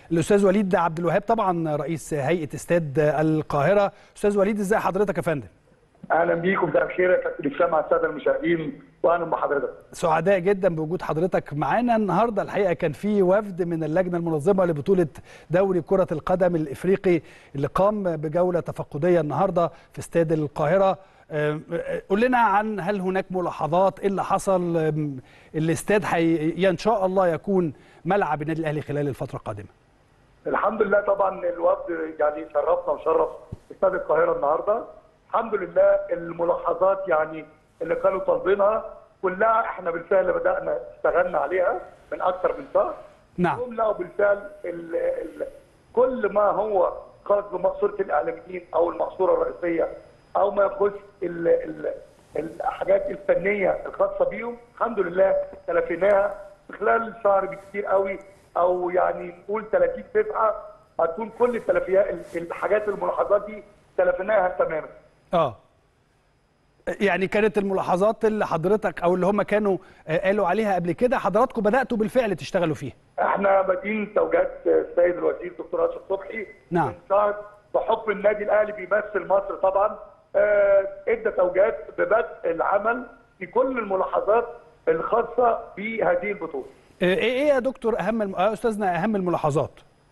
الاستاذ وليد عبد الوهاب طبعا رئيس هيئه استاد القاهره استاذ وليد ازي حضرتك يا فندم اهلا بيكم مساء الخير يا كابتن اسلام مع الساده المشاهدين واهلا بحضرتك سعداء جدا بوجود حضرتك معانا النهارده الحقيقه كان في وفد من اللجنه المنظمه لبطوله دوري كره القدم الافريقي اللي قام بجوله تفقديه النهارده في استاد القاهره قول لنا عن هل هناك ملاحظات ايه اللي حصل الاستاد حي... ان شاء الله يكون ملعب النادي الاهلي خلال الفتره القادمه الحمد لله طبعا الوفد يعني شرفنا وشرف استاد القاهره النهارده الحمد لله الملاحظات يعني اللي كانوا طالبينها كلها احنا بالفعل بدانا اشتغلنا عليها من اكثر من شهر نعم هم لقوا بالفعل ال ال كل ما هو خاص بمقصوره الاعلاميين او المقصوره الرئيسيه او ما يخص ال ال الحاجات الفنيه الخاصه بيهم الحمد لله تلافيناها في خلال شهر بكتير قوي او يعني نقول 30 صفحه هتكون كل التلافيات الحاجات الملاحظات دي تلافيناها تماما اه يعني كانت الملاحظات اللي حضرتك او اللي هم كانوا قالوا عليها قبل كده حضراتكم بداتوا بالفعل تشتغلوا فيها احنا بادئين توجيهات السيد الوزير دكتور اشرف صبحي نعم من شهر بحكم النادي الاهلي بيمثل مصر طبعا اه ادى توجيهات ببدء العمل في كل الملاحظات الخاصه بهذه البطوله. ايه ايه يا دكتور اهم الم... استاذنا اهم الملاحظات؟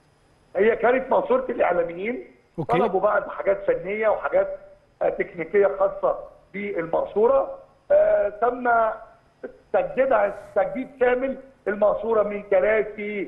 هي كانت مقصوره الاعلاميين أوكي. طلبوا بعض حاجات فنيه وحاجات تكنيكيه خاصه بالمقصوره آه تم تجديدها تجديد كامل المقصوره من كراسي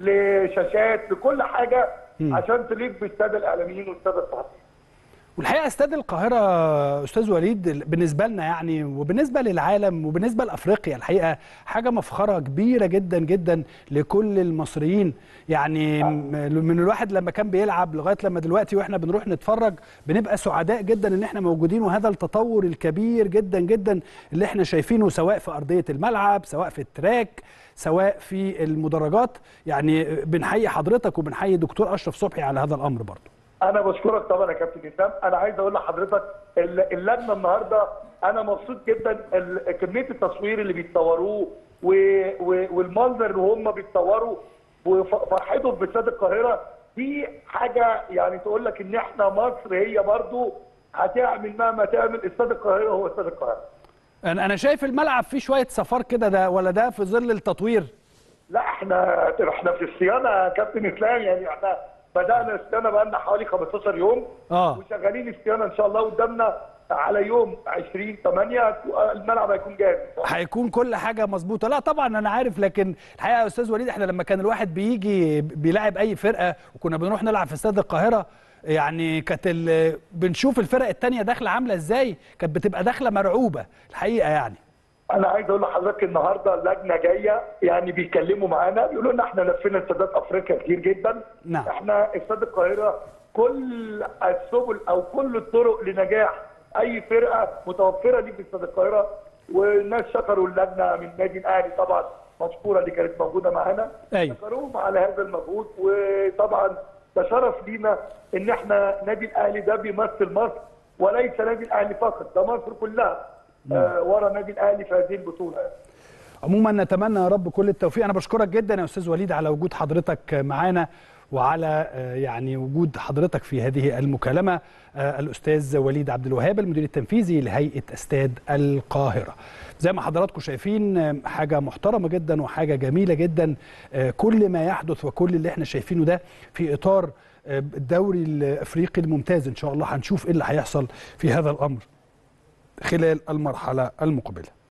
لشاشات لكل حاجه م. عشان تليق بالساده الاعلاميين والساده الصحفيين. والحقيقه استاد القاهره استاذ وليد بالنسبه لنا يعني وبالنسبه للعالم وبالنسبه لافريقيا الحقيقه حاجه مفخره كبيره جدا جدا لكل المصريين يعني من الواحد لما كان بيلعب لغايه لما دلوقتي واحنا بنروح نتفرج بنبقى سعداء جدا ان احنا موجودين وهذا التطور الكبير جدا جدا اللي احنا شايفينه سواء في ارضيه الملعب سواء في التراك سواء في المدرجات يعني بنحيي حضرتك وبنحيي دكتور اشرف صبحي على هذا الامر برضه انا بشكرك طبعا يا كابتن اسلام انا عايز اقول لحضرتك اللجنه النهارده انا مبسوط جدا كميه التصوير اللي بيتصوروه والمنظر اللي هم بيتصوروا وفرحتهم باستاد القاهره دي حاجه يعني تقول لك ان احنا مصر هي برضو هتعمل مهما تعمل استاد القاهره هو استاد القاهره انا انا شايف الملعب فيه شويه صفار كده ده ولا ده في ظل التطوير لا احنا احنا في الصيانه يا كابتن اسلام يعني احنا بدانا الصيانه بقى لنا حوالي 15 يوم اه وشغالين الصيانه ان شاء الله قدامنا على يوم 20 8 الملعب هيكون جاهز هيكون كل حاجه مظبوطه لا طبعا انا عارف لكن الحقيقه يا استاذ وليد احنا لما كان الواحد بيجي بيلاعب اي فرقه وكنا بنروح نلعب في استاد القاهره يعني كانت بنشوف الفرق الثانيه داخله عامله ازاي كانت بتبقى داخله مرعوبه الحقيقه يعني انا عايز اقول لحضرتك النهارده اللجنه جايه يعني بيتكلموا معانا بيقولوا لنا احنا لفينا استادات افريقيا كتير جدا نعم. احنا استاد القاهره كل السبل او كل الطرق لنجاح اي فرقه متوفره دي في استاد القاهره والناس شكروا اللجنه من النادي الاهلي طبعا مشكوره اللي كانت موجوده معانا أيوة. شكروهم على هذا المجهود وطبعا ده شرف لينا ان احنا نادي الاهلي ده بيمثل مصر وليس نادي الاهلي فقط ده مصر كلها آه ورا النادي الاهلي في هذه البطوله عموما نتمنى يا رب كل التوفيق انا بشكرك جدا يا استاذ وليد على وجود حضرتك معانا وعلى يعني وجود حضرتك في هذه المكالمه الاستاذ وليد عبد الوهاب المدير التنفيذي لهيئه استاد القاهره زي ما حضراتكم شايفين حاجه محترمه جدا وحاجه جميله جدا كل ما يحدث وكل اللي احنا شايفينه ده في اطار الدوري الافريقي الممتاز ان شاء الله هنشوف ايه اللي هيحصل في هذا الامر خلال المرحله المقبله